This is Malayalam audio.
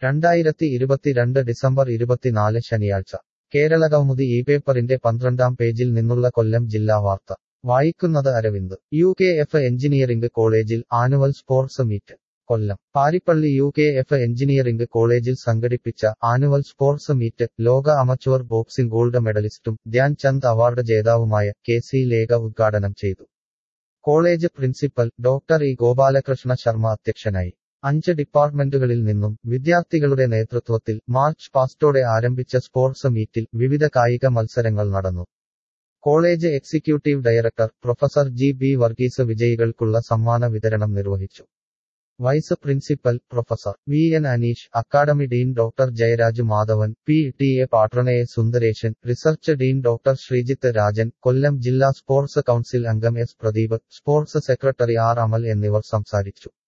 രണ്ടായിരത്തി ഇരുപത്തിരണ്ട് ഡിസംബർ ഇരുപത്തിനാല് ശനിയാഴ്ച കേരളകൗമുദി ഈ പേപ്പറിന്റെ പന്ത്രണ്ടാം പേജിൽ നിന്നുള്ള കൊല്ലം ജില്ലാ വാർത്ത വായിക്കുന്നത് Aravind U K F engineering കോളേജിൽ annual sports meet Kollam Paripally U K F engineering കോളേജിൽ സംഘടിപ്പിച്ച ആനുവൽ സ്പോർട്സ് മീറ്റ് ലോക അമച്വർ ബോക്സിംഗ് ഗോൾഡ് മെഡലിസ്റ്റും ധ്യാൻ ചന്ദ് അവാർഡ് ജേതാവുമായ കെ സി ലേഖ ഉദ്ഘാടനം ചെയ്തു college principal doctor E Gopalakrishna Sharma അധ്യക്ഷനായി അഞ്ച് ഡിപ്പാർട്ട്മെന്റുകളിൽ നിന്നും വിദ്യാർത്ഥികളുടെ നേതൃത്വത്തിൽ മാർച്ച് പാസ്റ്റോടെ ആരംഭിച്ച സ്പോർട്സ് മീറ്റിൽ വിവിധ കായിക മത്സരങ്ങൾ നടന്നു college executive director professor G B Varghese വിജയികൾക്കുള്ള സമ്മാന വിതരണം നിർവഹിച്ചു vice principal professor V N Aneesh academy dean doctor Jayaraj Madhavan P T A പാട്രണയെ Sundaresan research dean doctor Sreejith Rajan Kollam ജില്ലാ സ്പോർട്സ് കൗൺസിൽ അംഗം S Pradeep sports secretary R Amal എന്നിവർ സംസാരിച്ചു